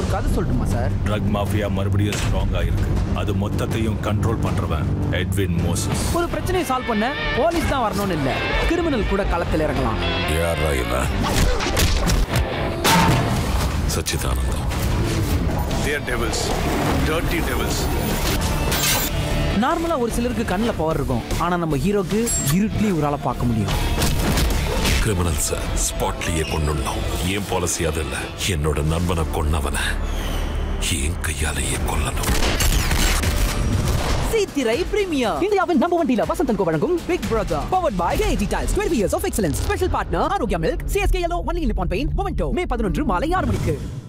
ஒரு கதை சொல்லட்டுமா சார் ட்ரக் மாஃபியா மறுபடியும் ஸ்ட்ராங்கா இருக்கு அது மொத்தத்தையும் கண்ட்ரோல் பண்றவன் எட்வின் மோசஸ் ஒரு பிரச்சனையை சால்வ் பண்ண போலீஸ் தான் வரணும்னு இல்ல கிரிமினல் கூட களத்தில் இறங்கலாம் யாரா இவன் சச்சிதானந்தம் தேர் டெவில்ஸ் டர்ட்டி டெவில்ஸ் நார்மலா ஒரு சிலருக்கு கண்ணில் பவர் இருக்கும் ஆனா நம்ம ஹீரோக்கு இருட்லயும் ஒரு ஆளை பார்க்க முடியும் கிரிமினல்ஸ ஸ்பாட்லயே கொண்டுடணும் ஏன் பாலிசி அது இல்ல என்னோட நண்பனை கொன்னவன என் கையாலேயே கொல்லணும் சித்திரை பிரீமியர் இந்தியாவின் number one dealer Vasanthan Co வழங்கும் big brother powered by KD tiles 12 years of excellence special partner Arokya milk CSK yellow only Nippon paint memento May பதினொன்று மாலை ஆறு மணிக்கு